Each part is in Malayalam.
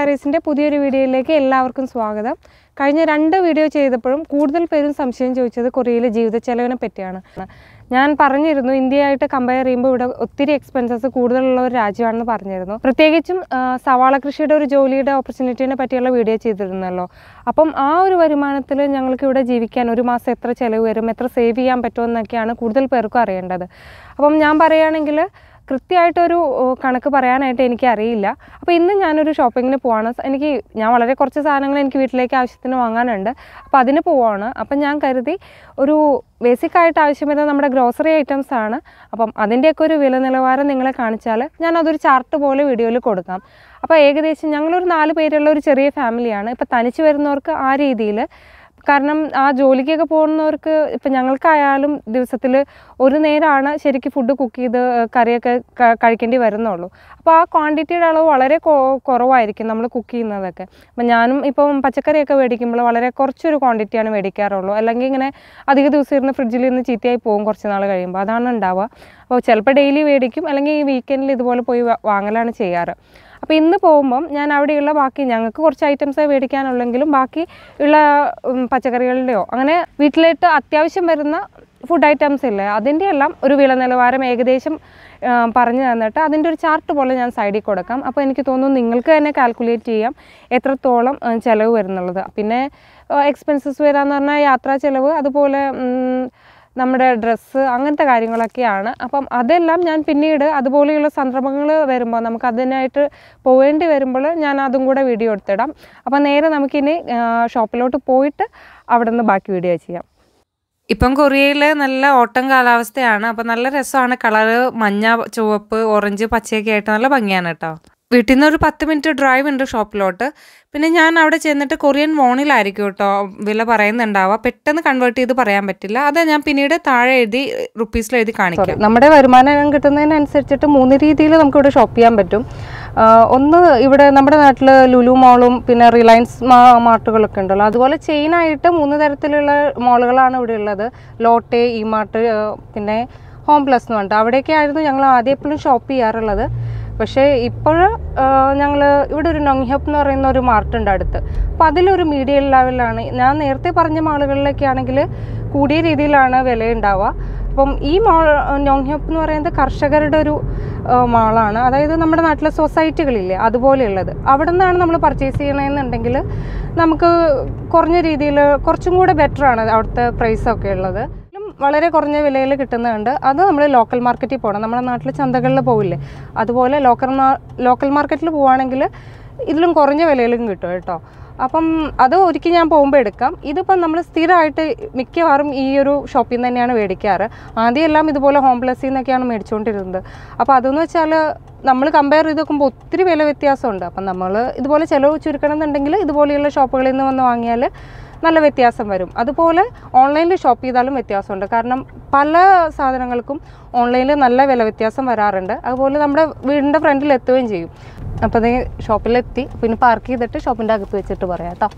ഡയറീസിൻ്റെ പുതിയൊരു വീഡിയോയിലേക്ക് എല്ലാവർക്കും സ്വാഗതം കഴിഞ്ഞ രണ്ട് വീഡിയോ ചെയ്തപ്പോഴും കൂടുതൽ പേരും സംശയം ചോദിച്ചത് കൊറിയയിലെ ജീവിത ചെലവിനെ പറ്റിയാണ് ഞാൻ പറഞ്ഞിരുന്നു ഇന്ത്യയായിട്ട് കമ്പയർ ചെയ്യുമ്പോൾ ഇവിടെ ഒത്തിരി എക്സ്പെൻസസ് കൂടുതലുള്ള ഒരു രാജ്യമാണെന്ന് പറഞ്ഞിരുന്നു പ്രത്യേകിച്ചും ആ, സവാള കൃഷിയുടെ ഒരു ജോലിയുടെ ഓപ്പർച്യൂണിറ്റീനെ പറ്റിയുള്ള വീഡിയോ ചെയ്തിരുന്നല്ലോ അപ്പം ആ ഒരു വരുമാനത്തിൽ ഞങ്ങൾക്ക് ഇവിടെ ജീവിക്കാൻ ഒരു മാസം എത്ര ചിലവ് വരും എത്ര സേവ് ചെയ്യാൻ പറ്റുമെന്നൊക്കെയാണ് കൂടുതൽ പേർക്കും അറിയേണ്ടത് അപ്പം ഞാൻ പറയുകയാണെങ്കിൽ കൃത്യമായിട്ടൊരു ഓ, കണക്ക് പറയാനായിട്ട് എനിക്ക് അറിയില്ല അപ്പോൾ ഇന്ന് ഞാനൊരു ഷോപ്പിങ്ങിന് പോവാണ് സ- എനിക്ക് ഞാൻ വളരെ കുറച്ച് സാധനങ്ങൾ എനിക്ക് വീട്ടിലേക്ക് ആവശ്യത്തിന് വാങ്ങാനുണ്ട് അപ്പോൾ അതിന് പോവാണ് അപ്പം ഞാൻ കരുതി ഒരു ബേസിക് ആയിട്ട് ആവശ്യം വരുന്നത് നമ്മുടെ ഗ്രോസറി ഐറ്റംസ് ആണ് അപ്പം അതിൻ്റെയൊക്കെ ഒരു വില നിലവാരം നിങ്ങളെ കാണിച്ചാൽ ഞാൻ അതൊരു ചാർട്ട് പോലെ വീഡിയോയിൽ കൊടുക്കാം അപ്പോൾ ഏകദേശം ഞങ്ങളൊരു നാല് പേരുള്ള ഒരു ചെറിയ ഫാമിലിയാണ് ഇപ്പോൾ തനിച്ച് വരുന്നവർക്ക് ആ രീതിയിൽ കാരണം ആ ജോലിക്കൊക്കെ പോകുന്നവർക്ക് ഇപ്പം ഞങ്ങൾക്കായാലും ദിവസത്തിൽ ഒരു നേരമാണ് ശരിക്കും ഫുഡ് കുക്ക് ചെയ്ത് കറിയൊക്കെ ക- കഴിക്കേണ്ടി വരുന്നുള്ളൂ അപ്പോൾ ആ ക്വാണ്ടിറ്റിയുടെ അളവ് വളരെ കൊ- കുറവായിരിക്കും നമ്മൾ കുക്ക് ചെയ്യുന്നതൊക്കെ അപ്പം ഞാനും ഇപ്പം പച്ചക്കറിയൊക്കെ മേടിക്കുമ്പോൾ വളരെ കുറച്ചൊരു ക്വാണ്ടിറ്റിയാണ് മേടിക്കാറുള്ളൂ അല്ലെങ്കിൽ ഇങ്ങനെ അധിക ദിവസം ഇരുന്ന് ഫ്രിഡ്ജിൽ ഇരുന്ന് ചീത്തയായി പോകും കുറച്ച് നാൾ കഴിയുമ്പോൾ അതാണ് ഉണ്ടാവുക അപ്പോൾ ചിലപ്പോൾ ഡെയിലി മേടിക്കും അല്ലെങ്കിൽ ഈ വീക്കെൻഡിൽ ഇതുപോലെ പോയി വാ- വാങ്ങലാണ് ചെയ്യാറ് അപ്പോൾ ഇന്ന് പോകുമ്പം ഞാൻ അവിടെയുള്ള ബാക്കി ഞങ്ങൾക്ക് കുറച്ച് ഐറ്റംസേ മേടിക്കാനുള്ളെങ്കിലും ബാക്കി ഉള്ള ഉം, പച്ചക്കറികളുടെയോ അങ്ങനെ വീട്ടിലേക്ക് അത്യാവശ്യം വരുന്ന ഫുഡ് ഐറ്റംസ് ഇല്ലേ അതിൻ്റെ എല്ലാം ഒരു വില നിലവാരം ഏകദേശം ആ, പറഞ്ഞു തന്നിട്ട് അതിൻ്റെ ഒരു ചാർട്ട് പോലെ ഞാൻ സൈഡിൽ കൊടുക്കാം അപ്പോൾ എനിക്ക് തോന്നുന്നു നിങ്ങൾക്ക് തന്നെ കാൽക്കുലേറ്റ് ചെയ്യാം എത്രത്തോളം ആ, ചിലവ് വരുന്നുള്ളത് പിന്നെ എക്സ്പെൻസസ് വരാമെന്ന് പറഞ്ഞാൽ യാത്രാ ചിലവ് അതുപോലെ ഉം, നമ്മുടെ ഡ്രസ്സ് അങ്ങനത്തെ കാര്യങ്ങളൊക്കെയാണ് അപ്പം അതെല്ലാം ഞാൻ പിന്നീട് അതുപോലെയുള്ള സന്ദർഭങ്ങൾ വരുമ്പോൾ നമുക്ക് അതിനായിട്ട് പോവേണ്ടി വരുമ്പോൾ ഞാൻ അതും കൂടെ വീഡിയോ എടുത്തിടാം അപ്പം നേരെ നമുക്കിനി ആ, ഷോപ്പിലോട്ട് പോയിട്ട് അവിടെ നിന്ന് ബാക്കി വീഡിയോ ചെയ്യാം ഇപ്പം കൊറിയയിൽ നല്ല ഓട്ടം കാലാവസ്ഥയാണ് അപ്പം നല്ല രസമാണ് കളറ് മഞ്ഞ ചുവപ്പ് ഓറഞ്ച് പച്ചയൊക്കെ ആയിട്ട് നല്ല ഭംഗിയാണ് കേട്ടോ വീട്ടിൽ നിന്ന് ഒരു പത്ത് മിനിറ്റ് ഡ്രൈവ് ഉണ്ട് ഷോപ്പിലോട്ട് പിന്നെ ഞാൻ അവിടെ ചെന്നിട്ട് കൊറിയൻ വോണിലായിരിക്കും കേട്ടോ വില പറയുന്നുണ്ടാവുക പെട്ടെന്ന് കൺവേർട്ട് ചെയ്ത് പറയാൻ പറ്റില്ല അത് ഞാൻ പിന്നീട് താഴെ എഴുതി റുപ്പീസിൽ എഴുതി കാണിക്കാം നമ്മുടെ വരുമാനം കിട്ടുന്നതിനനുസരിച്ചിട്ട് മൂന്ന് രീതിയിൽ നമുക്ക് ഇവിടെ ഷോപ്പ് ചെയ്യാൻ പറ്റും ആ, ഒന്ന് ഇവിടെ നമ്മുടെ നാട്ടിൽ ലുലു മോളും പിന്നെ റിലയൻസ് മാർട്ടുകളൊക്കെ ഉണ്ടല്ലോ അതുപോലെ ചെയിനായിട്ട് മൂന്ന് തരത്തിലുള്ള മോളുകളാണ് ഇവിടെ ഉള്ളത് ലോട്ടെ ഇ മാർട്ട് പിന്നെ ഹോം പ്ലസ് എന്ന് പറഞ്ഞിട്ട് അവിടെയൊക്കെ ആയിരുന്നു ഞങ്ങൾ ആദ്യം എപ്പോഴും ഷോപ്പ് ചെയ്യാറുള്ളത് പക്ഷേ ഇപ്പോൾ ഞങ്ങൾ ഇവിടെ ഒരു നൊങ്ഹപ്പ് എന്ന് പറയുന്ന ഒരു മാർട്ട് ഉണ്ട് അടുത്ത് അപ്പോൾ അതിലൊരു മീഡിയം ലെവലിലാണ് ഞാൻ നേരത്തെ പറഞ്ഞ മാളുകളിലൊക്കെ ആണെങ്കിൽ കൂടിയ രീതിയിലാണ് വില ഉണ്ടാവുക അപ്പം ഈ മാൾ നോങ്ഹ്യോപ്പ് എന്ന് പറയുന്നത് കർഷകരുടെ ഒരു ആ, മാളാണ് അതായത് നമ്മുടെ നാട്ടിലെ സൊസൈറ്റികളില്ലേ അതുപോലെയുള്ളത് അവിടെ നിന്നാണ് നമ്മൾ പർച്ചേസ് ചെയ്യണമെന്നുണ്ടെങ്കിൽ നമുക്ക് കുറഞ്ഞ രീതിയിൽ കുറച്ചും കൂടെ ബെറ്റർ ആണ് അവിടുത്തെ പ്രൈസൊക്കെ ഉള്ളത് ഇതിലും വളരെ കുറഞ്ഞ വിലയിൽ കിട്ടുന്നുണ്ട് അത് നമ്മൾ ലോക്കൽ മാർക്കറ്റിൽ പോകണം നമ്മുടെ നാട്ടിൽ ചന്തകളിൽ പോവില്ലേ അതുപോലെ ലോക്കൽ മാ ലോക്കൽ മാർക്കറ്റിൽ പോവുകയാണെങ്കിൽ ഇതിലും കുറഞ്ഞ വിലയിലും കിട്ടും കേട്ടോ അപ്പം അത് ഒരിക്കൽ ഞാൻ പോകുമ്പോൾ എടുക്കാം ഇതിപ്പം നമ്മൾ സ്ഥിരമായിട്ട് മിക്കവാറും ഈ ഒരു ഷോപ്പിൽ നിന്ന് തന്നെയാണ് മേടിക്കാറ് ആദ്യം എല്ലാം ഇതുപോലെ ഹോം പ്ലസിൽ നിന്നൊക്കെയാണ് മേടിച്ചുകൊണ്ടിരുന്നത് അപ്പോൾ അതെന്ന് വെച്ചാൽ നമ്മൾ കമ്പയർ ചെയ്ത് നോക്കുമ്പോൾ ഒത്തിരി വില വ്യത്യാസമുണ്ട് അപ്പം നമ്മൾ ഇതുപോലെ ചിലവ് ചുരുക്കണം എന്നുണ്ടെങ്കിൽ ഇതുപോലെയുള്ള ഷോപ്പുകളിൽ നിന്ന് വന്ന് വാങ്ങിയാൽ നല്ല വ്യത്യാസം വരും അതുപോലെ ഓൺലൈനിൽ ഷോപ്പ് ചെയ്താലും വ്യത്യാസമുണ്ട് കാരണം പല സാധനങ്ങൾക്കും ഓൺലൈനിൽ നല്ല വില വ്യത്യാസം വരാറുണ്ട് അതുപോലെ നമ്മുടെ വീടിൻ്റെ ഫ്രണ്ടിൽ എത്തുകയും ചെയ്യും അപ്പോൾ അതേ ഷോപ്പിലെത്തി പിന്നെ പാർക്ക് ചെയ്തിട്ട് ഷോപ്പിൻ്റെ അകത്ത് വെച്ചിട്ട് പറയാം കേട്ടോ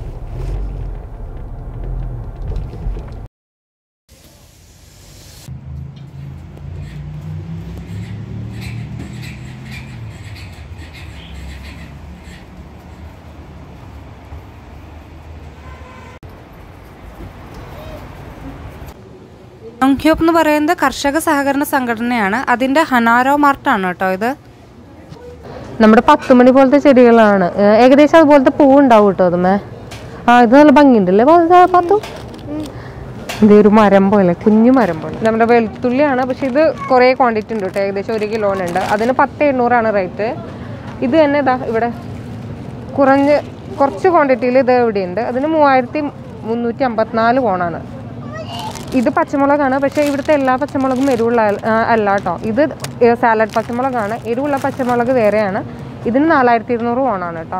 നോങ്ക്യോപ്പ് എന്ന് പറയുന്നത് കർഷക സഹകരണ സംഘടനയാണ് അതിൻ്റെ ഹനാരോ മാർട്ടാണ് കേട്ടോ ഇത് നമ്മുടെ പത്ത് മണി പോലത്തെ ചെടികളാണ് ഏ, ഏകദേശം അതുപോലത്തെ പൂവുണ്ടാവും കേട്ടോ അതുമേ ആ ഇത് നല്ല ഭംഗിയുണ്ടല്ലേ പ- പത്തു ഇത് ഒരു മരം പോലെ കുഞ്ഞു മരം പോലെ നമ്മുടെ വെളുത്തുള്ളിയാണ് പക്ഷെ ഇത് കുറേ ക്വാണ്ടിറ്റി ഉണ്ട് കേട്ടോ ഏകദേശം ഒരു കിലോനുണ്ട് അതിന് പത്ത് എണ്ണൂറാണ് റേറ്റ് ഇത് തന്നെ ഇതാ ഇവിടെ കുറഞ്ഞ് കുറച്ച് ക്വാണ്ടിറ്റിയിൽ ഇത് ഇവിടെയുണ്ട് അതിന് മൂവായിരത്തി മുന്നൂറ്റി അമ്പത്തിനാല് പോണാണ് ഇത് പച്ചമുളകാണ് പക്ഷേ ഇവിടുത്തെ എല്ലാ പച്ചമുളകും എരിവുള്ള അൽ- ആ, അല്ല കേട്ടോ ഇത് സാലഡ് പച്ചമുളകാണ് എരിവുള്ള പച്ചമുളക് വേറെയാണ് ഇതിന് നാലായിരത്തി ഇരുന്നൂറ് ഓണാണ് കേട്ടോ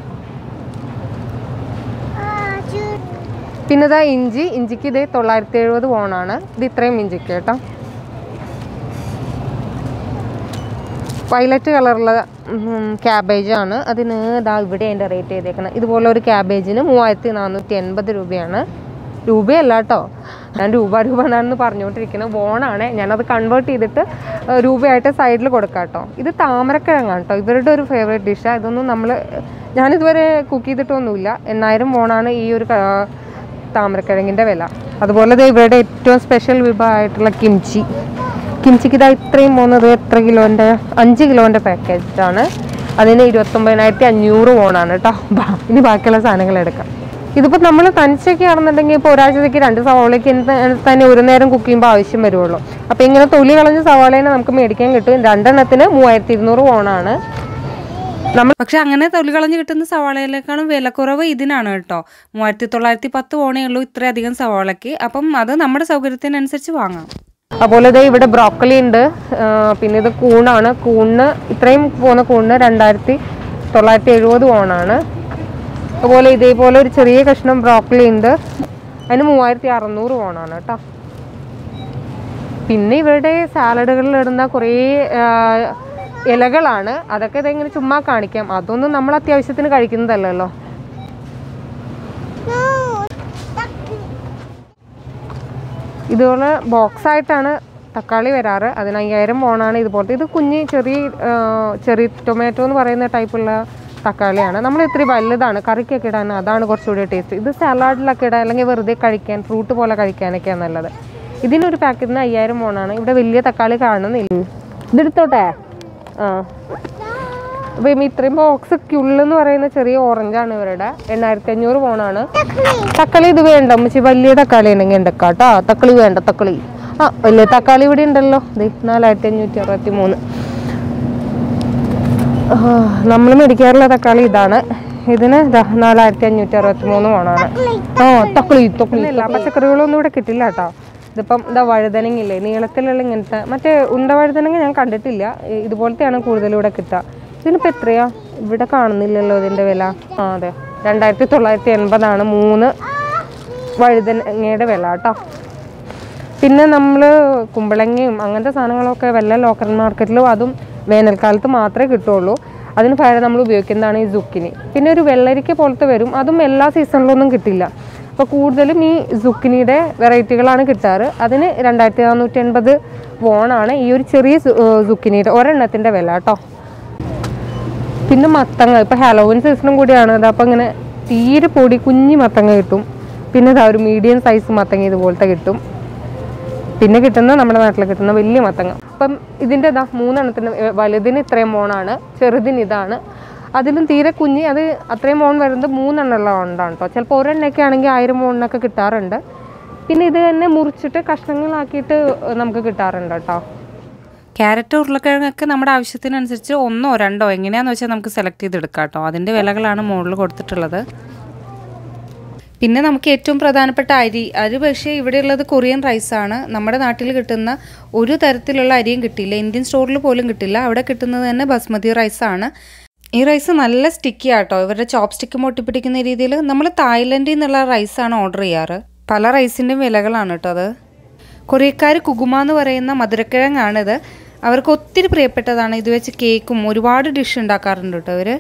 പിന്നെ ഇതാ ഇഞ്ചി ഇഞ്ചിക്ക് ഇത് തൊള്ളായിരത്തി എഴുപത് ഓണാണ് ഇത് ഇത്രയും ഇഞ്ചിക്ക് കേട്ടോ വയലറ്റ് കളറുള്ള ക്യാബേജ് ആണ് അതിന് ഇതാ ഇവിടെ അതിൻ്റെ റേറ്റ് ചെയ്തേക്കുന്നത് ഇതുപോലെ ഒരു ക്യാബേജിന് മൂവായിരത്തി നാനൂറ്റി എൺപത് രൂപയാണ് രൂപയല്ല കേട്ടോ ഞാൻ രൂപ രൂപ എന്നാണെന്ന് പറഞ്ഞുകൊണ്ടിരിക്കുന്നത് വോണാണ് ഞാനത് കൺവേർട്ട് ചെയ്തിട്ട് ഏഹ്, രൂപയായിട്ട് സൈഡിൽ കൊടുക്കാം കേട്ടോ ഇത് താമരക്കിഴങ്ങാണ് കേട്ടോ ഇവരുടെ ഒരു ഫേവറേറ്റ് ഡിഷാണ് ഇതൊന്നും നമ്മൾ ഞാനിതുവരെ കുക്ക് ചെയ്തിട്ടൊന്നുമില്ല എണ്ണായിരം വോണാണ് ഈ ഒരു ക- താമരക്കിഴങ്ങിൻ്റെ വില അതുപോലെ ദേ ഇവരുടെ ഏറ്റവും സ്പെഷ്യൽ വിഭവമായിട്ടുള്ള കിംച്ചി കിംച്ചിക്ക് ഇതാ ഇത്രയും പോകുന്നത് എത്ര കിലോൻ്റെ അഞ്ച് കിലോൻ്റെ പാക്കേജാണ് അതിന് ഇരുപത്തൊമ്പതിനായിരത്തി അഞ്ഞൂറ് ഓണാണ് കേട്ടോ ബാ- ഇനി ബാക്കിയുള്ള സാധനങ്ങൾ എടുക്കാം ഇതിപ്പോൾ നമ്മൾ തനിച്ചൊക്കെ ആണെന്നുണ്ടെങ്കിൽ ഇപ്പോൾ ഒരാഴ്ചത്തേക്ക് രണ്ട് സവാളയ്ക്ക് എന്ത് തന്നെ ഒരു നേരം കുക്ക് ചെയ്യുമ്പോൾ ആവശ്യം വരുള്ളൂ അപ്പോൾ ഇങ്ങനെ തൊലി കളഞ്ഞ സവാളേനെ നമുക്ക് മേടിക്കാൻ കിട്ടും രണ്ടെണ്ണത്തിന് മൂവായിരത്തി ഇരുന്നൂറ് ഓണാണ് നമ്മൾ പക്ഷെ അങ്ങനെ തൊലി കളഞ്ഞ് കിട്ടുന്ന സവാളയിലേക്കാളും വിലക്കുറവ് ഇതിനാണ് കേട്ടോ മൂവായിരത്തി തൊള്ളായിരത്തി പത്ത് ഓണേ ഉള്ളൂ ഇത്രയധികം സവാളയ്ക്ക് അപ്പം അത് നമ്മുടെ സൗകര്യത്തിനനുസരിച്ച് വാങ്ങാം അതുപോലെ ദേ ഇവിടെ ബ്രോക്കലി ഉണ്ട് ആ, പിന്നെ ഇത് കൂണാണ് കൂണിന് ഇത്രയും പോകുന്ന കൂണിന് രണ്ടായിരത്തി തൊള്ളായിരത്തി എഴുപത് ഓണാണ് അതുപോലെ ഇതേപോലെ ഒരു ചെറിയ കഷ്ണം ബ്രോക്കലി ഉണ്ട് അതിന് മൂവായിരത്തി അറുന്നൂറ് ഓണാണ് കേട്ടോ പിന്നെ ഇവരുടെ സാലഡുകളിൽ ഇടുന്ന കുറേ ആ, ഇലകളാണ് അതൊക്കെ ഇതെങ്ങനെ ചുമ്മാ കാണിക്കാം അതൊന്നും നമ്മൾ അത്യാവശ്യത്തിന് കഴിക്കുന്നതല്ലല്ലോ ഇതുപോലെ ബോക്സ് ആയിട്ടാണ് തക്കാളി വരാറ് അതിന് അയ്യായിരം പോണാണ് ഇതുപോലത്തെ ഇത് കുഞ്ഞ് ചെറിയ ആ, ചെറിയ ടൊമാറ്റോ എന്ന് പറയുന്ന ടൈപ്പുള്ള തക്കാളിയാണ് നമ്മൾ ഇത്തിരി വലുതാണ് കറിക്കൊക്കെ ഇടാൻ അതാണ് കുറച്ചുകൂടി ടേസ്റ്റ് ഇത് സലാഡിലൊക്കെ ഇടാൻ അല്ലെങ്കിൽ വെറുതെ കഴിക്കാൻ ഫ്രൂട്ട് പോലെ കഴിക്കാനൊക്കെയാണ് നല്ലത് ഇതിനൊരു പാക്കറ്റിന് അയ്യായിരം പോണാണ് ഇവിടെ വലിയ തക്കാളി കാണുന്നില്ല ഇതെടുത്തോട്ടെ ആ അപ്പം ഇത്രയും ബോക്സ് ക്യുള്ളെന്ന് പറയുന്ന ചെറിയ ഓറഞ്ചാണ് ഇവരുടെ എണ്ണായിരത്തി അഞ്ഞൂറ് പോണാണ് തക്കാളി ഇത് വേണ്ട ഉമ്മച്ചി വലിയ തക്കാളി ഉണ്ടെങ്കിൽ ഉണ്ടാക്കാം കേട്ടോ തക്കാളി വേണ്ട തക്കാളി ആ വലിയ തക്കാളി ഇവിടെ ഉണ്ടല്ലോ ദേ നാലായിരത്തി അഞ്ഞൂറ്റി അറുപത്തി മൂന്ന് നമ്മൾ മേടിക്കാറുള്ള തക്കാളി ഇതാണ് ഇതിന് ദാ നാലായിരത്തി അഞ്ഞൂറ്റി അറുപത്തി മൂന്ന് പോണാണ് ആ തക്കാളി തക്കാളി എല്ലാ പച്ചക്കറികളൊന്നും ഇവിടെ കിട്ടില്ല കേട്ടോ ഇതിപ്പം ഇതാ വഴുതനങ്ങില്ലേ നീളത്തിലുള്ള ഇങ്ങനത്തെ മറ്റേ ഉണ്ട വഴുതനങ്ങ ഞാൻ കണ്ടിട്ടില്ല ഇ- ഇതുപോലത്തെയാണ് കൂടുതലും ഇവിടെ കിട്ടുക ഇതിനിപ്പോൾ എത്രയാ ഇവിടെ കാണുന്നില്ലല്ലോ ഇതിൻ്റെ വില ആ അതെ രണ്ടായിരത്തി തൊള്ളായിരത്തി എൺപതാണ് മൂന്ന് വഴുതനങ്ങയുടെ വില കേട്ടോ പിന്നെ നമ്മൾ കുമ്പളങ്ങയും അങ്ങനത്തെ സാധനങ്ങളൊക്കെ വല്ല ലോക്കൽ മാർക്കറ്റിലും അതും വേനൽക്കാലത്ത് മാത്രമേ കിട്ടുള്ളൂ അതിന് പകരം നമ്മൾ ഉപയോഗിക്കുന്നതാണ് ഈ സുക്കിനി പിന്നെ ഒരു വെള്ളരിക്ക പോലത്തെ വരും അതും എല്ലാ സീസണിലൊന്നും കിട്ടില്ല അപ്പോൾ കൂടുതലും ഈ സുക്കിനിയുടെ വെറൈറ്റികളാണ് കിട്ടാറ് അതിന് രണ്ടായിരത്തി നാനൂറ്റി എൺപത് വോണാണ് ഈ ഒരു ചെറിയ സുക്കിനിയുടെ ഒരെണ്ണത്തിൻ്റെ വില കേട്ടോ പിന്നെ മത്തങ്ങ ഇപ്പം ഹലോവിൻ സീസണും കൂടിയാണ് അത് അപ്പം ഇങ്ങനെ തീരെ പൊടി കുഞ്ഞി മത്തങ്ങ കിട്ടും പിന്നെ ഇതാ ഒരു മീഡിയം സൈസ് മത്തങ്ങ ഇതുപോലത്തെ കിട്ടും പിന്നെ കിട്ടുന്ന നമ്മുടെ നാട്ടിൽ കിട്ടുന്ന വലിയ മത്തങ്ങ അപ്പം ഇതിൻ്റെ ഇതാ മൂന്നെണ്ണത്തിന് ഏ, വലുതിന് ഇത്രയും മോണാണ് ചെറുതിന് ഇതാണ് അതിലും തീരെ കുഞ്ഞ് അത് അത്രയും മോൺ വരുന്നത് മൂന്നെണ്ണമുള്ള ഉണ്ടാണ് കേട്ടോ ചിലപ്പോൾ ഒരെണ്ണയൊക്കെ ആണെങ്കിൽ ആയിരം മോണിനൊക്കെ കിട്ടാറുണ്ട് പിന്നെ ഇത് തന്നെ മുറിച്ചിട്ട് കഷ്ണങ്ങളാക്കിയിട്ട് നമുക്ക് കിട്ടാറുണ്ട് കേട്ടോ ക്യാരറ്റ് ഉരുളക്കിഴങ്ങൊക്കെ നമ്മുടെ ആവശ്യത്തിനനുസരിച്ച് ഒന്നോ രണ്ടോ എങ്ങനെയാന്ന് വെച്ചാൽ നമുക്ക് സെലക്ട് ചെയ്തെടുക്കാം കേട്ടോ അതിൻ്റെ വിലകളാണ് മുകളിൽ കൊടുത്തിട്ടുള്ളത് പിന്നെ നമുക്ക് ഏറ്റവും പ്രധാനപ്പെട്ട അരി അരി പക്ഷേ ഇവിടെയുള്ളത് കൊറിയൻ റൈസാണ് നമ്മുടെ നാട്ടിൽ കിട്ടുന്ന ഒരു തരത്തിലുള്ള അരിയും കിട്ടില്ല ഇന്ത്യൻ സ്റ്റോറിൽ പോലും കിട്ടില്ല അവിടെ കിട്ടുന്നത് തന്നെ ബസ്മതി റൈസാണ് ഈ റൈസ് നല്ല സ്റ്റിക്കി ആട്ടോ ഇവരുടെ ചോപ്പ് സ്റ്റിക്ക് ഒട്ടിപ്പിടിക്കുന്ന രീതിയിൽ നമ്മൾ തായ്ലൻഡിൽ നിന്നുള്ള റൈസാണ് ഓർഡർ ചെയ്യാറ് പല റൈസിൻ്റെയും വിലകളാണ് കേട്ടോ അത് കൊറിയക്കാർ കുകുമ എന്ന് പറയുന്ന മധുരക്കിഴങ്ങാണിത് അവർക്ക് ഒത്തിരി പ്രിയപ്പെട്ടതാണ് ഇത് വെച്ച് കേക്കും ഒരുപാട് ഡിഷ് ഉണ്ടാക്കാറുണ്ട് കേട്ടോ അവർ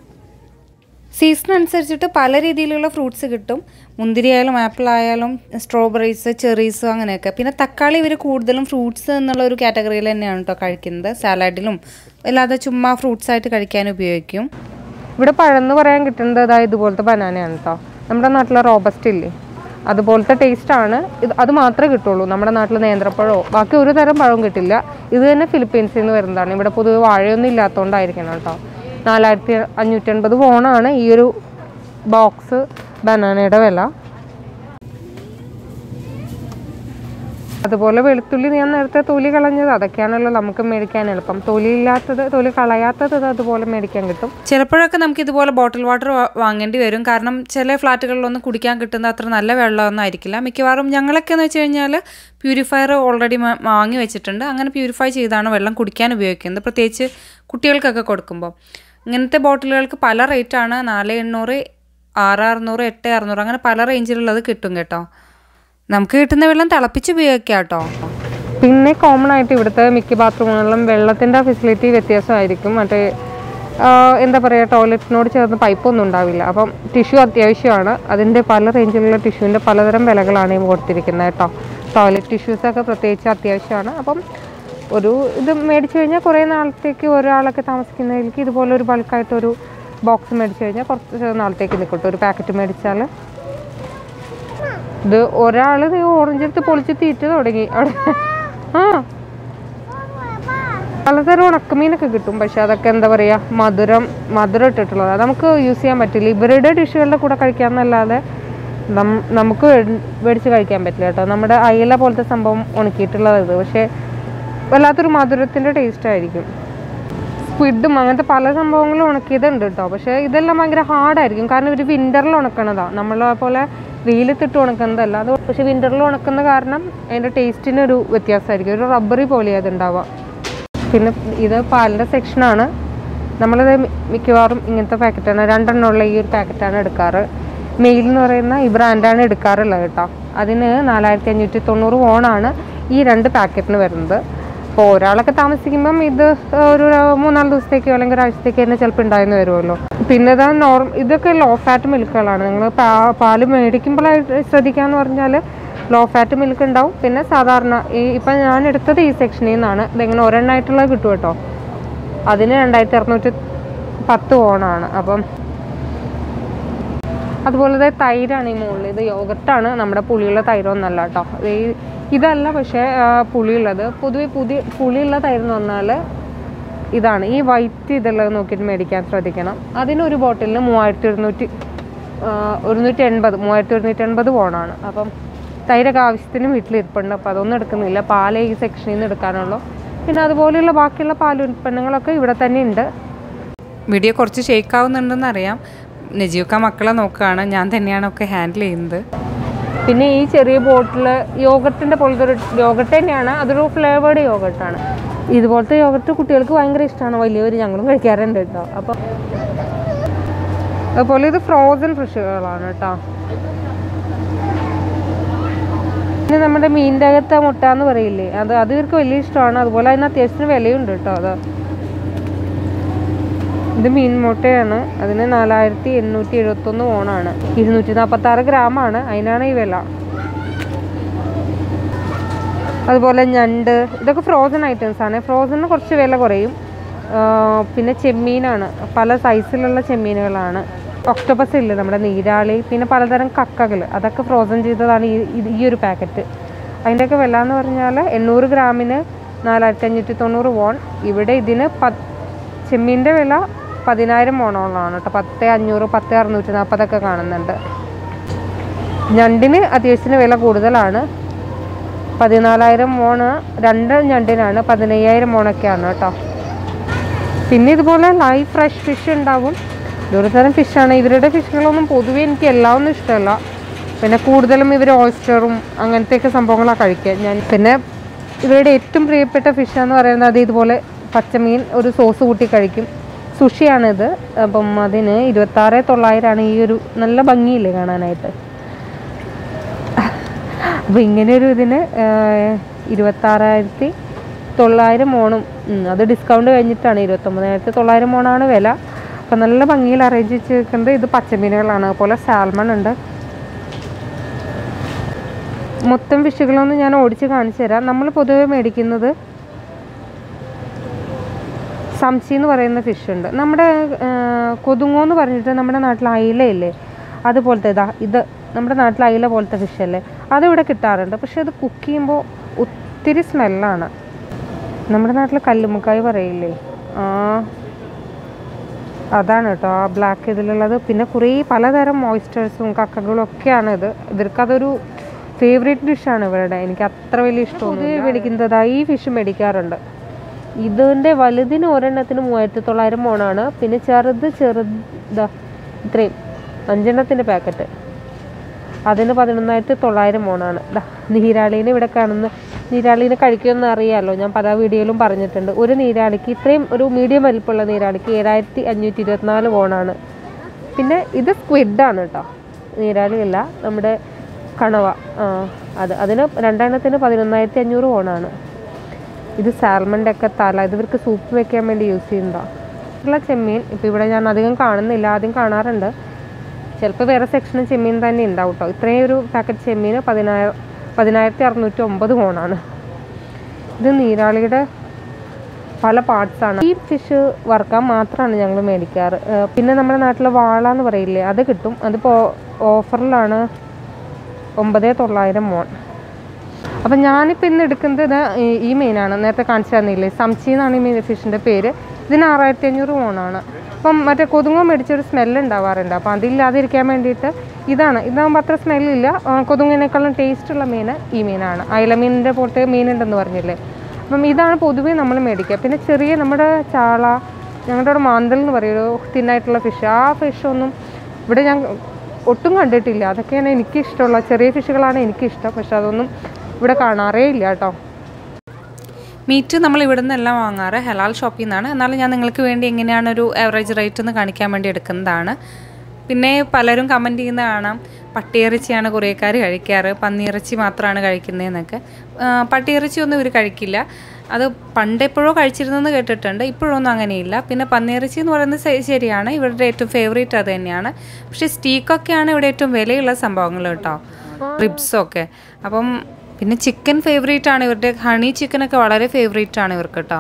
സീസൺ അനുസരിച്ചിട്ട് പല രീതിയിലുള്ള ഫ്രൂട്ട്സ് കിട്ടും മുന്തിരി ആയാലും ആപ്പിൾ ആയാലും സ്ട്രോബെറീസ് ചെറീസ് അങ്ങനെയൊക്കെ പിന്നെ തക്കാളി ഇവർ കൂടുതലും ഫ്രൂട്ട്സ് എന്നുള്ള ഒരു കാറ്റഗറിയിൽ തന്നെയാണ് കേട്ടോ കഴിക്കുന്നത് സാലഡിലും അല്ലാതെ ചുമ്മാ ഫ്രൂട്ട്സ് ആയിട്ട് കഴിക്കാൻ ഉപയോഗിക്കും ഇവിടെ പഴം എന്ന് പറയാൻ കിട്ടുന്നത് അതായത് ഇതുപോലത്തെ ബനാനയാണ് കേട്ടോ നമ്മുടെ നാട്ടിലെ റോബസ്റ്റ് ഇല്ലേ അതുപോലത്തെ ടേസ്റ്റ് ആണ് ഇത് അത് മാത്രമേ കിട്ടുള്ളൂ നമ്മുടെ നാട്ടിൽ നേന്ത്രപ്പഴമോ ബാക്കി ഒരു തരം പഴവും കിട്ടില്ല ഇത് തന്നെ ഫിലിപ്പീൻസിൽ നിന്ന് വരുന്നതാണ് ഇവിടെ പൊതുവെ വാഴയൊന്നും ഇല്ലാത്തതുകൊണ്ടായിരിക്കണം കേട്ടോ നാലായിരത്തി അഞ്ഞൂറ്റി അൻപത് ഫോണാണ് ഈ ഒരു ബോക്സ് ബനാനയുടെ വില അതുപോലെ വെളുത്തുള്ളി ഞാൻ നേരത്തെ തൊലി കളഞ്ഞത് അതൊക്കെയാണല്ലോ നമുക്ക് മേടിക്കാൻ എളുപ്പം തൊലി ഇല്ലാത്തത് തൊലി കളയാത്തത് ഇത് അതുപോലെ മേടിക്കാൻ കിട്ടും ചിലപ്പോഴൊക്കെ നമുക്ക് ഇതുപോലെ ബോട്ടിൽ വാട്ടർ വാങ്ങേണ്ടി വരും കാരണം ചില ഫ്ലാറ്റുകളിലൊന്നും കുടിക്കാൻ കിട്ടുന്ന അത്ര നല്ല വെള്ളമൊന്നും ആയിരിക്കില്ല മിക്കവാറും ഞങ്ങളൊക്കെ എന്ന് വെച്ച് കഴിഞ്ഞാൽ പ്യൂരിഫയർ ഓൾറെഡി വാങ്ങി വെച്ചിട്ടുണ്ട് അങ്ങനെ പ്യൂരിഫൈ ചെയ്താണ് വെള്ളം കുടിക്കാൻ ഉപയോഗിക്കുന്നത് പ്രത്യേകിച്ച് കുട്ടികൾക്കൊക്കെ കൊടുക്കുമ്പോൾ ഇങ്ങനത്തെ ബോട്ടിലുകൾക്ക് പല റേറ്റാണ് നാല് എണ്ണൂറ് ആറ് അറുന്നൂറ് എട്ട് അറുന്നൂറ് അങ്ങനെ പല റേഞ്ചിലുള്ളത് കിട്ടും കേട്ടോ നമുക്ക് കിട്ടുന്ന വെള്ളം തിളപ്പിച്ച് ഉപയോഗിക്കാം കേട്ടോ പിന്നെ കോമൺ ആയിട്ട് ഇവിടുത്തെ മിക്ക ബാത്റൂമുകളിലും വെള്ളത്തിൻ്റെ ഫെസിലിറ്റി വ്യത്യാസമായിരിക്കും മറ്റേ എന്താ പറയുക ടോയ്ലറ്റിനോട് ചേർന്ന് പൈപ്പൊന്നും ഉണ്ടാവില്ല അപ്പം ടിഷ്യൂ അത്യാവശ്യമാണ് അതിൻ്റെ പല റേഞ്ചിലുള്ള ടിഷ്യൂവിൻ്റെ പലതരം വിലകളാണ് ഈ കൊടുത്തിരിക്കുന്നത് കേട്ടോ ടോയ്ലറ്റ് ടിഷ്യൂസൊക്കെ പ്രത്യേകിച്ച് അത്യാവശ്യമാണ് അപ്പം ഒരു ഇത് മേടിച്ചു കഴിഞ്ഞാൽ കുറേ നാളത്തേക്ക് ഒരാളൊക്കെ താമസിക്കുന്നതിലേക്ക് ഇതുപോലെ ഒരു ബൾക്കായിട്ടൊരു ബോക്സ് മേടിച്ചു കഴിഞ്ഞാൽ കുറച്ച് നാളത്തേക്ക് നിൽക്കട്ടെ ഒരു പാക്കറ്റ് മേടിച്ചാൽ ഇത് ഒരാൾ ഓറഞ്ച് എടുത്ത് പൊളിച്ച് തീറ്റ തുടങ്ങി അവിടെ ആ പലതരം ഉണക്കമീനൊക്കെ കിട്ടും പക്ഷെ അതൊക്കെ എന്താ പറയുക മധുരം മധുരം ഇട്ടിട്ടുള്ളത് നമുക്ക് യൂസ് ചെയ്യാൻ പറ്റില്ല ഇവരുടെ ഡിഷുകളുടെ കൂടെ കഴിക്കാമെന്നല്ലാതെ നം- നമുക്ക് വേ- മേടിച്ച് കഴിക്കാൻ പറ്റില്ല കേട്ടോ നമ്മുടെ അയില പോലത്തെ സംഭവം ഉണക്കിയിട്ടുള്ളത് ഇത് പക്ഷേ വല്ലാത്തൊരു മധുരത്തിൻ്റെ ടേസ്റ്റ് ആയിരിക്കും സ്ക്വിഡും അങ്ങനത്തെ പല സംഭവങ്ങളും ഉണക്കിയതുണ്ട് കേട്ടോ പക്ഷേ ഇതെല്ലാം ഭയങ്കര ഹാർഡായിരിക്കും കാരണം ഇവർ വിൻ്ററിൽ ഉണക്കണതാണ് നമ്മളെ പോലെ വെയിലത്തിട്ട് ഉണക്കുന്നതല്ല അത് പക്ഷേ വിൻ്ററിൽ ഉണക്കുന്ന കാരണം അതിൻ്റെ ടേസ്റ്റിനൊരു വ്യത്യാസമായിരിക്കും ഒരു റബ്ബറി പോലെയാണ് അത് ഉണ്ടാവുക പിന്നെ ഇത് പാലിൻ്റെ സെക്ഷനാണ് നമ്മളിത് മി- മിക്കവാറും ഇങ്ങനത്തെ പാക്കറ്റാണ് രണ്ടെണ്ണമുള്ള ഈ ഒരു പാക്കറ്റാണ് എടുക്കാറ് മെയിൽ എന്ന് പറയുന്ന ഈ ബ്രാൻഡാണ് എടുക്കാറുള്ളത് കേട്ടോ അതിന് നാലായിരത്തി അഞ്ഞൂറ്റി തൊണ്ണൂറ് ഓണാണ് ഈ രണ്ട് പാക്കറ്റിന് വരുന്നത് അപ്പോൾ ഒരാളൊക്കെ താമസിക്കുമ്പം ഇത് ഒരു മൂന്നാല് ദിവസത്തേക്കോ അല്ലെങ്കിൽ ഒരാഴ്ചത്തേക്ക് തന്നെ ചിലപ്പോൾ ഉണ്ടായിരുന്നു വരുമല്ലോ പിന്നെ ഇതാ നോർമ ഇതൊക്കെ ലോ ഫാറ്റ് മിൽക്കുകളാണ് നിങ്ങൾ പാല് മേടിക്കുമ്പോഴായിട്ട് ശ്രദ്ധിക്കാന്ന് പറഞ്ഞാൽ ലോ ഫാറ്റ് മിൽക്ക് ഉണ്ടാവും പിന്നെ സാധാരണ ഈ ഇപ്പം ഞാൻ എടുത്തത് ഈ സെക്ഷനിൽ നിന്നാണ് ഇതിങ്ങനെ ഒരെണ്ണമായിട്ടുള്ളത് കിട്ടും കേട്ടോ അതിന് രണ്ടായിരത്തി അറുന്നൂറ്റി പത്ത് ഓണാണ് അപ്പം അതുപോലെ തന്നെ തൈരാണ് ഈ മുകളിൽ ഇത് യോഗട്ടാണ് നമ്മുടെ പുളിയുള്ള തൈരൊന്നല്ല കേട്ടോ ഈ ഇതല്ല പക്ഷേ ആ, പുളിയുള്ളത് പൊതുവെ പുതിയ പുളിയുള്ള തൈര് എന്ന് പറഞ്ഞാൽ ഇതാണ് ഈ വൈറ്റ് ഇതുള്ളത് നോക്കിയിട്ട് മേടിക്കാൻ ശ്രദ്ധിക്കണം അതിനൊരു ബോട്ടിലിന് മൂവായിരത്തി ഒരുന്നൂറ്റി ആ, ഒരുന്നൂറ്റി എൺപത് മൂവായിരത്തി ഒരുന്നൂറ്റി എൺപത് പോണാണ് അപ്പം തൈരൊക്കെ ആവശ്യത്തിന് വീട്ടിലിരിപ്പുണ്ട് അപ്പോൾ അതൊന്നും എടുക്കുന്നില്ല പാല് ഈ സെക്ഷനിൽ നിന്ന് എടുക്കാനുള്ളൂ പിന്നെ അതുപോലെയുള്ള ബാക്കിയുള്ള പാൽ ഉൽപ്പന്നങ്ങളൊക്കെ ഇവിടെ തന്നെ ഉണ്ട് വീഡിയോ കുറച്ച് ഷേക്ക് ആവുന്നുണ്ടെന്ന് അറിയാം നജീവക്ക മക്കളെ നോക്കുകയാണ് ഞാൻ തന്നെയാണ് ഒക്കെ ഹാൻഡിൽ ചെയ്യുന്നത് പിന്നെ ഈ ചെറിയ ബോട്ടിൽ യോഗട്ടിൻ്റെ പോലത്തെ ഒരു യോഗട്ട് തന്നെയാണ് അതൊരു ഫ്ലേവേർഡ് യോഗട്ടാണ് ഇതുപോലത്തെ യോഗട്ട് കുട്ടികൾക്ക് ഭയങ്കര ഇഷ്ടമാണ് വലിയവർ ഞങ്ങളും കഴിക്കാറുണ്ട് കേട്ടോ അപ്പോൾ അതുപോലെ ഇത് ഫ്രോസൺ ഫിഷുകളാണ് കേട്ടോ പിന്നെ നമ്മുടെ മീനിൻ്റെ അകത്തെ മുട്ട എന്ന് പറയില്ലേ അത് അത് ഇവർക്ക് വലിയ ഇഷ്ടമാണ് അതുപോലെ അതിന് അത്യാവശ്യത്തിന് വിലയുണ്ട് കേട്ടോ അത് ഇത് മീൻ മുട്ടയാണ് അതിന് നാലായിരത്തി എണ്ണൂറ്റി എഴുപത്തൊന്ന് ഓണാണ് ഇരുന്നൂറ്റി നാൽപ്പത്തി ആറ് ഗ്രാമാണ് അതിനാണ് ഈ വില അതുപോലെ ഞണ്ട് ഇതൊക്കെ ഫ്രോസൺ ഐറ്റംസ് ആണ് ഫ്രോസണിന് കുറച്ച് വില കുറയും ആ, പിന്നെ ചെമ്മീനാണ് പല സൈസിലുള്ള ചെമ്മീനുകളാണ് ഒക്ടോപ്പസ് ഇല്ല നമ്മുടെ നീരാളി പിന്നെ പലതരം കക്കകൾ അതൊക്കെ ഫ്രോസൺ ചെയ്തതാണ് ഈ ഇത് ഈ ഒരു പാക്കറ്റ് അതിൻ്റെയൊക്കെ വില എന്ന് പറഞ്ഞാൽ എണ്ണൂറ് ഗ്രാമിന് നാലായിരത്തി അഞ്ഞൂറ്റി തൊണ്ണൂറ് വോൺ ഇവിടെ ഇതിന് പത്ത് ചെമ്മീൻ്റെ വില പതിനായിരം മോണോളാണ് കേട്ടോ പത്ത് അഞ്ഞൂറ് പത്ത് അറുന്നൂറ്റി നാൽപ്പതൊക്കെ കാണുന്നുണ്ട് ഞണ്ടിന് അത്യാവശ്യത്തിന് വില കൂടുതലാണ് പതിനാലായിരം മോണ് രണ്ട് ഞണ്ടിനാണ് പതിനയ്യായിരം മോണൊക്കെയാണ് കേട്ടോ പിന്നെ ഇതുപോലെ ലൈവ് ഫ്രഷ് ഫിഷ് ഉണ്ടാവും ഇതൊരു തരം ഫിഷാണ് ഇവരുടെ ഫിഷുകളൊന്നും പൊതുവേ എനിക്ക് എല്ലാം ഒന്നും ഇഷ്ടമല്ല പിന്നെ കൂടുതലും ഇവർ ഓയിസ്റ്ററും അങ്ങനത്തെയൊക്കെ സംഭവങ്ങളാണ് കഴിക്കുക ഞാൻ പിന്നെ ഇവരുടെ ഏറ്റവും പ്രിയപ്പെട്ട ഫിഷ് എന്ന് പറയുന്നത് അത് ഇതുപോലെ പച്ചമീൻ ഒരു സോസ് കൂട്ടി കഴിക്കും സുഷിയാണിത് അപ്പം അതിന് ഇരുപത്താറ് തൊള്ളായിരമാണ് ഈ ഒരു നല്ല ഭംഗിയില്ലേ കാണാനായിട്ട് അപ്പോൾ ഇങ്ങനെ ഒരു ഇതിന് ഇരുപത്താറായിരത്തി തൊള്ളായിരം മോണും ഉം, അത് ഡിസ്കൗണ്ട് കഴിഞ്ഞിട്ടാണ് ഇരുപത്തൊമ്പതിനായിരത്തി തൊള്ളായിരം മോണാണ് വില അപ്പം നല്ല ഭംഗിയിൽ അറേഞ്ച് വെച്ച് വെക്കുന്നത് ഇത് പച്ചമീനുകളാണ് അതുപോലെ സാൽമൺ ഉണ്ട് മൊത്തം ഫിഷുകളൊന്നും ഞാൻ ഓടിച്ച് കാണിച്ചു തരാം നമ്മൾ പൊതുവെ മേടിക്കുന്നത് സംശി എന്ന് പറയുന്ന ഫിഷ് ഉണ്ട് നമ്മുടെ ആ, കൊതുങ്ങോ എന്ന് പറഞ്ഞിട്ട് നമ്മുടെ നാട്ടിൽ അയിലയില്ലേ അതുപോലത്തെ ഇതാ ഇത് നമ്മുടെ നാട്ടിൽ അയില പോലത്തെ ഫിഷ് അല്ലേ അതിവിടെ കിട്ടാറുണ്ട് പക്ഷെ അത് കുക്ക് ചെയ്യുമ്പോൾ ഒത്തിരി സ്മെല്ലാണ് നമ്മുടെ നാട്ടിൽ കല്ലുമുക്കായി പറയില്ലേ ആ അതാണ് കേട്ടോ ആ ബ്ലാക്ക് ഇതിലുള്ളത് പിന്നെ കുറേ പലതരം മോയ്സ്റ്റേഴ്സും കക്കകളും ഒക്കെയാണ് ഇത് ഇവർക്കതൊരു ഫേവറേറ്റ് ഡിഷാണ് ഇവരുടെ എനിക്ക് അത്ര വലിയ ഇഷ്ടമൊന്നും മേടിക്കുന്നത് ഈ ഫിഷ് മേടിക്കാറുണ്ട് ഇതിൻ്റെ വലുതിന് ഒരെണ്ണത്തിന് മൂവായിരത്തി തൊള്ളായിരം മോണാണ് പിന്നെ ചെറുത് ചെറുതാ ഇത്രയും അഞ്ചെണ്ണത്തിൻ്റെ പാക്കറ്റ് അതിന് പതിനൊന്നായിരത്തി തൊള്ളായിരം മോണാണ് ദാ നീരാളീനെ ഇവിടെ കാണുന്ന നീരാളീനെ കഴിക്കുമെന്ന് അറിയാമല്ലോ ഞാൻ പല വീഡിയോയിലും പറഞ്ഞിട്ടുണ്ട് ഒരു നീരാളിക്ക് ഇത്രയും ഒരു മീഡിയം വലിപ്പമുള്ള നീരാളിക്ക് ഏഴായിരത്തി അഞ്ഞൂറ്റി ഇരുപത്തിനാല് മോണാണ് പിന്നെ ഇത് സ്ക്വിഡാണ് കേട്ടോ നീരാളിയല്ല നമ്മുടെ കണവ ആ അത് അതിന് രണ്ടെണ്ണത്തിന് പതിനൊന്നായിരത്തി അഞ്ഞൂറ് ഓണാണ് ഇത് സാൽമണിൻ്റെ ഒക്കെ തല ഇത് ഇവർക്ക് സൂപ്പ് വെക്കാൻ വേണ്ടി യൂസ് ചെയ്യുന്നതാണ് ആയിട്ടുള്ള ചെമ്മീൻ ഇപ്പോൾ ഇവിടെ ഞാൻ അധികം കാണുന്നില്ല ആദ്യം കാണാറുണ്ട് ചിലപ്പോൾ വേറെ സെക്ഷന് ചെമ്മീൻ തന്നെ ഉണ്ടാവും കേട്ടോ ഇത്രയും ഒരു പാക്കറ്റ് ചെമ്മീൻ പതിനായിരം പതിനായിരത്തി അറുന്നൂറ്റി ഒമ്പത് ഫോണാണ് ഇത് നീരാളിയുടെ പല പാർട്സാണ് ഈ ഫിഷ് വറുക്കാൻ മാത്രമാണ് ഞങ്ങൾ മേടിക്കാറ് ഏഹ് പിന്നെ നമ്മുടെ നാട്ടിലെ വാള എന്ന് പറയില്ലേ അത് കിട്ടും അതിപ്പോൾ ഓഫറിലാണ് ഒമ്പത് തൊള്ളായിരം മോൺ അപ്പം ഞാനിപ്പോൾ ഇന്ന് എടുക്കുന്നത് ഇത് ഈ- ഈ മീനാണ് നേരത്തെ കാണിച്ചു തന്നില്ലേ സംച്ചി എന്നാണ് ഈ മീൻ ഫിഷിൻ്റെ പേര് ഇതിന് ആറായിരത്തി അഞ്ഞൂറ് മോണാണ് അപ്പം മറ്റേ കൊതുങ്ങോ മേടിച്ചൊരു സ്മെല്ല് ഉണ്ടാവാറുണ്ട് അപ്പം അതില്ലാതിരിക്കാൻ വേണ്ടിയിട്ട് ഇതാണ് ഇതാകുമ്പോൾ അത്ര സ്മെല്ലില്ല കൊതുങ്ങിനേക്കാളും ടേസ്റ്റുള്ള മീൻ ഈ മീനാണ് അയലമീനിൻ്റെ പോട്ട് മീനുണ്ടെന്ന് പറഞ്ഞില്ലേ അപ്പം ഇതാണ് പൊതുവേ നമ്മൾ മേടിക്കുക പിന്നെ ചെറിയ നമ്മുടെ ചാള ഞങ്ങളുടെ അവിടെ മാന്തൽ എന്ന് പറയും ഒരു തിന്നായിട്ടുള്ള ഫിഷ് ആ ഫിഷൊന്നും ഇവിടെ ഞാൻ ഒട്ടും കണ്ടിട്ടില്ല അതൊക്കെയാണ് എനിക്കിഷ്ടമുള്ള ചെറിയ ഫിഷുകളാണ് എനിക്കിഷ്ടം പക്ഷെ അതൊന്നും ഇവിടെ കാണാറേ ഇല്ല കേട്ടോ മീറ്റ് നമ്മൾ ഇവിടെ നിന്നെല്ലാം വാങ്ങാറ് ഹലാൽ ഷോപ്പിൽ നിന്നാണ് എന്നാലും ഞാൻ നിങ്ങൾക്ക് വേണ്ടി എങ്ങനെയാണ് ഒരു ആവറേജ് റേറ്റ് എന്ന് കാണിക്കാൻ വേണ്ടി എടുക്കുന്നതാണ് പിന്നെ പലരും കമൻറ്റ് ചെയ്യുന്ന കാണാം പട്ടിയിറച്ചിയാണ് കുറേക്കാർ കഴിക്കാറ് പന്നിയിറച്ചി മാത്രമാണ് കഴിക്കുന്നതെന്നൊക്കെ ആ, പട്ടിയിറച്ചിയൊന്നും ഇവർ കഴിക്കില്ല അത് പണ്ടെപ്പോഴോ കഴിച്ചിരുന്നെന്ന് കേട്ടിട്ടുണ്ട് ഇപ്പോഴൊന്നും അങ്ങനെയില്ല പിന്നെ പന്നിയിറച്ചി എന്ന് പറയുന്നത് ശ- ശരിയാണ് ഇവരുടെ ഏറ്റവും ഫേവറേറ്റ് അത് തന്നെയാണ് പക്ഷേ സ്റ്റീക്കൊക്കെയാണ് ഇവിടെ ഏറ്റവും വിലയുള്ള സംഭവങ്ങൾ കേട്ടോ റിബ്സൊക്കെ അപ്പം പിന്നെ ചിക്കൻ ഫേവറേറ്റ് ആണ് ഇവരുടെ ഹണി ചിക്കനൊക്കെ വളരെ ഫേവറേറ്റ് ആണ് ഇവർക്ക് കേട്ടോ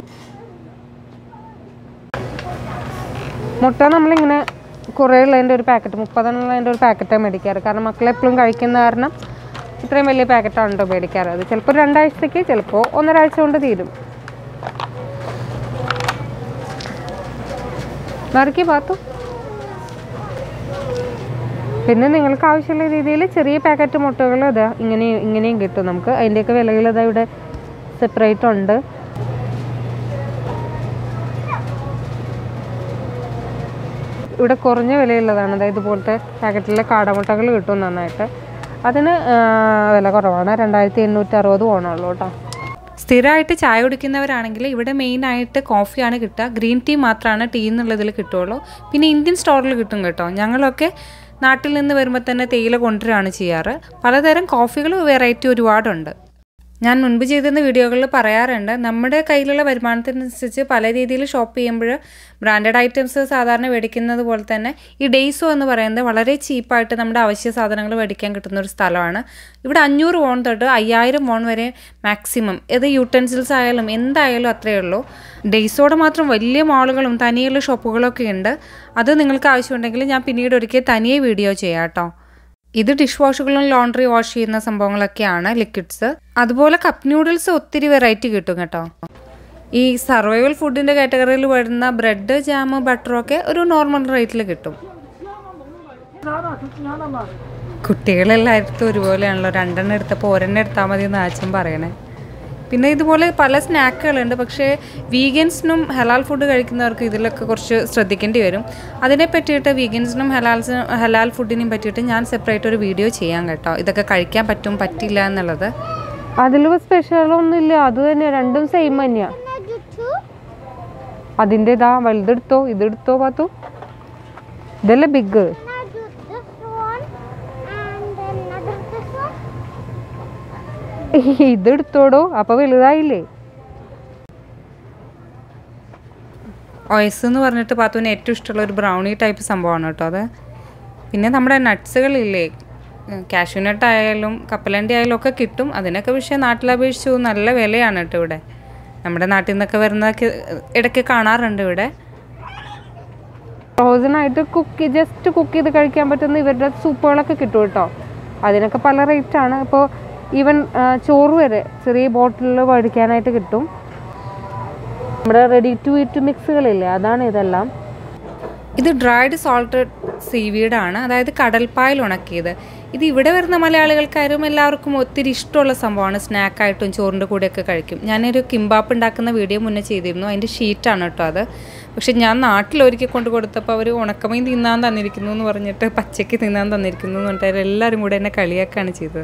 മുട്ട നമ്മളിങ്ങനെ കുറേ ഉള്ളതിൻ്റെ ഒരു പാക്കറ്റ് മുപ്പതെണ്ണുള്ളതിൻ്റെ ഒരു പാക്കറ്റാണ് മേടിക്കാറ് കാരണം മക്കളെപ്പോഴും കഴിക്കുന്ന കാരണം ഇത്രയും വലിയ പാക്കറ്റാണ് കേട്ടോ മേടിക്കാറ് അത് ചിലപ്പോൾ രണ്ടാഴ്ചത്തേക്ക് ചിലപ്പോൾ ഒന്നരാഴ്ച കൊണ്ട് തീരും നറുക്കി പാത്തു പിന്നെ നിങ്ങൾക്ക് ആവശ്യമുള്ള രീതിയിൽ ചെറിയ പാക്കറ്റ് മുട്ടകൾ ഇതാ ഇങ്ങനെ ഇങ്ങനെയും കിട്ടും നമുക്ക് അതിൻ്റെയൊക്കെ വിലകൾ ഇതാ ഇവിടെ സെപ്പറേറ്റ് ഉണ്ട് ഇവിടെ കുറഞ്ഞ വിലയുള്ളതാണ് അതായത് ഇതുപോലത്തെ പാക്കറ്റിലെ കാടമുട്ടകൾ കിട്ടും നന്നായിട്ട് അതിന് ആ, വില കുറവാണ് രണ്ടായിരത്തി എണ്ണൂറ്റി അറുപത് പോകണുള്ളൂ കേട്ടോ സ്ഥിരമായിട്ട് ചായ കുടിക്കുന്നവരാണെങ്കിൽ ഇവിടെ മെയിനായിട്ട് കോഫിയാണ് കിട്ടുക ഗ്രീൻ ടീ മാത്രമാണ് ടീ എന്നുള്ളതിൽ കിട്ടുള്ളൂ പിന്നെ ഇന്ത്യൻ സ്റ്റോറിൽ കിട്ടും കേട്ടോ ഞങ്ങളൊക്കെ നാട്ടിൽ നിന്ന് വരുമ്പോൾ തന്നെ തേയില കൊണ്ടുവരികയാണ് ചെയ്യാറ് പലതരം കോഫികൾ വെറൈറ്റി ഒരുപാടുണ്ട് ഞാൻ മുൻപ് ചെയ്തിരുന്ന വീഡിയോകളിൽ പറയാറുണ്ട് നമ്മുടെ കയ്യിലുള്ള വരുമാനത്തിനനുസരിച്ച് പല രീതിയിൽ ഷോപ്പ് ചെയ്യുമ്പോൾ ബ്രാൻഡഡ് ഐറ്റംസ് സാധാരണ മേടിക്കുന്നത് പോലെ തന്നെ ഈ ഡെയ്സോ എന്ന് പറയുന്നത് വളരെ ചീപ്പായിട്ട് നമ്മുടെ അവശ്യ സാധനങ്ങൾ മേടിക്കാൻ കിട്ടുന്ന ഒരു സ്ഥലമാണ് ഇവിടെ അഞ്ഞൂറ് വോൺ തൊട്ട് അയ്യായിരം വോൺ വരെ മാക്സിമം ഇത് യൂട്ടൻസിൽസ് ആയാലും എന്തായാലും അത്രയേ ഉള്ളൂ ഡെയ്സോടെ മാത്രം വലിയ മാളുകളും തനിയുള്ള ഷോപ്പുകളൊക്കെ ഉണ്ട് അത് നിങ്ങൾക്ക് ആവശ്യമുണ്ടെങ്കിൽ ഞാൻ പിന്നീട് ഒരിക്കൽ തനിയെ വീഡിയോ ചെയ്യാം കേട്ടോ ഇത് ഡിഷ് വാഷുകളും ലോണ്ടറി വാഷ് ചെയ്യുന്ന സംഭവങ്ങളൊക്കെയാണ് ലിക്വിഡ്സ് അതുപോലെ കപ്പ് നൂഡിൽസ് ഒത്തിരി വെറൈറ്റി കിട്ടും കേട്ടോ ഈ സർവൈവൽ ഫുഡിൻ്റെ കാറ്റഗറിയിൽ വരുന്ന ബ്രെഡ് ജാം ബട്ടറൊക്കെ ഒരു നോർമൽ റേറ്റിൽ കിട്ടും കുട്ടികളെല്ലായിടത്തും ഒരുപോലെയാണല്ലോ രണ്ടെണ്ണം എടുത്തപ്പോൾ ഒരെണ്ണം എടുത്താൽ മതി എന്ന് അച്ഛൻ പറയണേ പിന്നെ ഇതുപോലെ പല സ്നാക്കുകളുണ്ട് പക്ഷേ വീഗൻസിനും ഹലാൽ ഫുഡ് കഴിക്കുന്നവർക്ക് ഇതിലൊക്കെ കുറച്ച് ശ്രദ്ധിക്കേണ്ടി വരും അതിനെ പറ്റിയിട്ട് വീഗൻസിനും ഹലാൽസിനും ഹലാൽ ഫുഡിനെയും പറ്റിയിട്ട് ഞാൻ സെപ്പറേറ്റ് ഒരു വീഡിയോ ചെയ്യാം കേട്ടോ ഇതൊക്കെ കഴിക്കാൻ പറ്റും പറ്റില്ല എന്നുള്ളത് അതിൽ സ്പെഷ്യലൊന്നുമില്ല അത് തന്നെ രണ്ടും സെയിം തന്നെയാ അതിൻ്റെ ഇതാ വലുതെടുത്തോ ഇതെടുത്തോ പാത്തു ഇതല്ലേ ബിഗ് ഇതെടുത്തോടോ അപ്പൊ വലുതായില്ലേ ഓയസ് എന്ന് പറഞ്ഞിട്ട് പാത്തുവിന് ഏറ്റവും ഇഷ്ടമുള്ള ഒരു ബ്രൗണി ടൈപ്പ് സംഭവമാണ് കേട്ടോ അത് പിന്നെ നമ്മുടെ നട്ട്സുകളില്ലേ കാഷ്യൂ നട്ട് ആയാലും കപ്പലണ്ടി ആയാലും ഒക്കെ കിട്ടും അതിനൊക്കെ പക്ഷേ നാട്ടിലപേക്ഷിച്ചു നല്ല വിലയാണ് കേട്ടോ ഇവിടെ നമ്മുടെ നാട്ടിൽ നിന്നൊക്കെ വരുന്നതൊക്കെ ഇടയ്ക്ക് കാണാറുണ്ട് ഇവിടെ ഫ്രോസൺ ആയിട്ട് കുക്ക് ജസ്റ്റ് കുക്ക് ചെയ്ത് കഴിക്കാൻ പറ്റുന്ന ഇവരുടെ സൂപ്പുകളൊക്കെ കിട്ടും കേട്ടോ അതിനൊക്കെ പല റേറ്റ് ആണ് ഇപ്പോൾ ഈവൻ ചോറ് വരെ ചെറിയ ബോട്ടിലിൽ മേടിക്കാനായിട്ട് കിട്ടും നമ്മുടെ റെഡി ടു ഇറ്റ് മിക്സുകളില്ലേ അതാണ് ഇതെല്ലാം ഇത് ഡ്രൈഡ് സോൾട്ടഡ് സീവീഡാണ് അതായത് കടൽപ്പായൽ ഉണക്കിയത് ഇത് ഇവിടെ വരുന്ന മലയാളികൾക്കാരും എല്ലാവർക്കും ഒത്തിരി ഇഷ്ടമുള്ള സംഭവമാണ് സ്നാക്കായിട്ടും ചോറിൻ്റെ കൂടെയൊക്കെ കഴിക്കും ഞാനൊരു കിംബാപ്പ് ഉണ്ടാക്കുന്ന വീഡിയോ മുന്നേ ചെയ്തിരുന്നു അതിൻ്റെ ഷീറ്റാണ് കേട്ടോ അത് പക്ഷെ ഞാൻ നാട്ടിൽ ഒരിക്കൽ കൊണ്ട് കൊടുത്തപ്പോൾ അവർ ഉണക്കമീൻ തിന്നാൻ തന്നിരിക്കുന്നു എന്ന് പറഞ്ഞിട്ട് പച്ചയ്ക്ക് തിന്നാൻ തന്നിരിക്കുന്നു എന്ന് പറഞ്ഞിട്ട് എല്ലാവരും കൂടെ എന്നെ കളിയാക്കാണ് ചെയ്തത്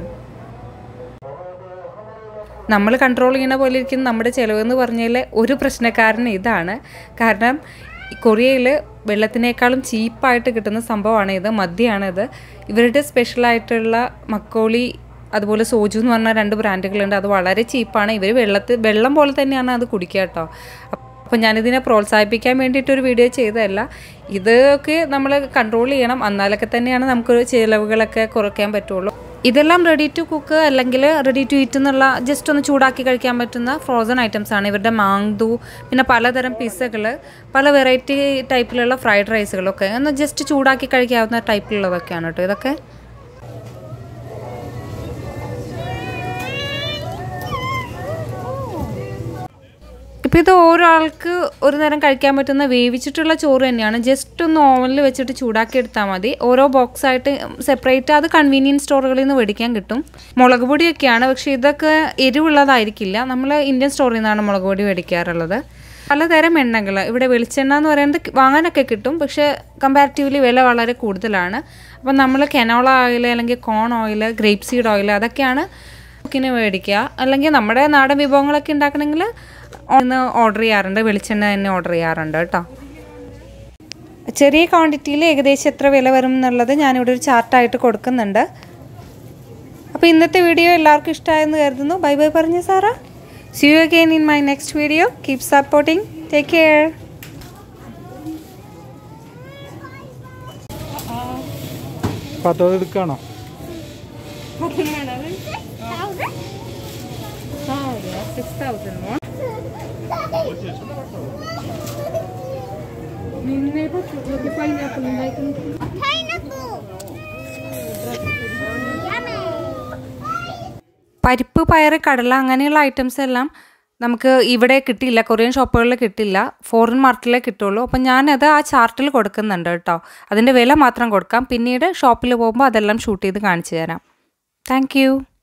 നമ്മൾ കൺട്രോൾ ചെയ്യുന്ന പോലെ ഇരിക്കുന്ന നമ്മുടെ ചിലവെന്ന് പറഞ്ഞാൽ ഒരു പ്രശ്നക്കാരൻ ഇതാണ് കാരണം കൊറിയയിൽ വെള്ളത്തിനേക്കാളും ചീപ്പായിട്ട് കിട്ടുന്ന സംഭവമാണ് ഇത് മദ്യമാണ് ഇത് ഇവരുടെ സ്പെഷ്യലായിട്ടുള്ള മക്കോളി അതുപോലെ സോജു എന്ന് പറഞ്ഞ രണ്ട് ബ്രാൻഡുകളുണ്ട് അത് വളരെ ചീപ്പാണ് ഇവർ വെള്ളത്തിൽ വെള്ളം പോലെ തന്നെയാണ് അത് കുടിക്കുക കേട്ടോ അപ്പോൾ ഞാനിതിനെ പ്രോത്സാഹിപ്പിക്കാൻ വേണ്ടിയിട്ടൊരു വീഡിയോ ചെയ്തതല്ല ഇതൊക്കെ നമ്മൾ കൺട്രോൾ ചെയ്യണം എന്നാലൊക്കെ തന്നെയാണ് നമുക്ക് ചിലവുകളൊക്കെ കുറയ്ക്കാൻ പറ്റുള്ളൂ ഇതെല്ലാം റെഡി ടു കുക്ക് അല്ലെങ്കിൽ റെഡി ടു ഈറ്റ് എന്നുള്ള ജസ്റ്റ് ഒന്ന് ചൂടാക്കി കഴിക്കാൻ പറ്റുന്ന ഫ്രോസൺ ഐറ്റംസ് ആണ് ഇവരുടെ മാങ്തു പിന്നെ പലതരം പിസ്സകൾ പല വെറൈറ്റി ടൈപ്പിലുള്ള ഫ്രൈഡ് റൈസുകളൊക്കെ ഒന്ന് ജസ്റ്റ് ചൂടാക്കി കഴിക്കാവുന്ന ടൈപ്പിലുള്ളതൊക്കെയാണ് കേട്ടോ ഇതൊക്കെ ഇപ്പോൾ ഇത് ഒരാൾക്ക് ഒരു നേരം കഴിക്കാൻ പറ്റുന്ന വേവിച്ചിട്ടുള്ള ചോറ് തന്നെയാണ് ജസ്റ്റ് ഒന്ന് ഓവനിൽ വെച്ചിട്ട് ചൂടാക്കി എടുത്താൽ മതി ഓരോ ബോക്സ് ആയിട്ട് സെപ്പറേറ്റ് അത് കൺവീനിയൻസ് സ്റ്റോറുകളിൽ നിന്ന് മേടിക്കാൻ കിട്ടും മുളക് പൊടിയൊക്കെയാണ് പക്ഷേ ഇതൊക്കെ എരിവുള്ളതായിരിക്കില്ല നമ്മൾ ഇന്ത്യൻ സ്റ്റോറിൽ നിന്നാണ് മുളക് പൊടി മേടിക്കാറുള്ളത് പലതരം എണ്ണകൾ ഇവിടെ വെളിച്ചെണ്ണ എന്ന് പറയുന്നത് വാങ്ങാനൊക്കെ കിട്ടും പക്ഷേ കമ്പാരിറ്റീവ്ലി വില വളരെ കൂടുതലാണ് അപ്പം നമ്മൾ കെനോള ഓയിൽ അല്ലെങ്കിൽ corn oil grape seed oil അതൊക്കെയാണ് കുക്കിന് മേടിക്കുക അല്ലെങ്കിൽ നമ്മുടെ നാടൻ വിഭവങ്ങളൊക്കെ ഉണ്ടാക്കണമെങ്കിൽ ഒന്ന് ഓർഡർ ചെയ്യാറുണ്ട് വെളിച്ചെണ്ണ തന്നെ ഓർഡർ ചെയ്യാറുണ്ട് കേട്ടോ ചെറിയ ക്വാണ്ടിറ്റിയിൽ ഏകദേശം എത്ര വില വരും എന്നുള്ളത് ഞാനിവിടെ ഒരു ചാർട്ടായിട്ട് കൊടുക്കുന്നുണ്ട് അപ്പോൾ ഇന്നത്തെ വീഡിയോ എല്ലാവർക്കും ഇഷ്ടമായെന്ന് കരുതുന്നു ബൈ ബൈ പറഞ്ഞു Sara see you again in my next video keep supporting take care പത്തത് എടുക്കാണോ സിക്സ് തൗസൻഡ് പരിപ്പ് പയറ് കടല അങ്ങനെയുള്ള ഐറ്റംസ് എല്ലാം നമുക്ക് ഇവിടെ കിട്ടില്ല കൊറിയൻ ഷോപ്പുകളിൽ കിട്ടില്ല ഫോറിൻ മാർക്കറ്റിലേ കിട്ടുള്ളൂ അപ്പം ഞാനത് ആ ചാർട്ടിൽ കൊടുക്കുന്നുണ്ട് കേട്ടോ അതിൻ്റെ വില മാത്രം കൊടുക്കാം പിന്നീട് ഷോപ്പിൽ പോകുമ്പോൾ അതെല്ലാം ഷൂട്ട് ചെയ്ത് കാണിച്ചു തരാം താങ്ക്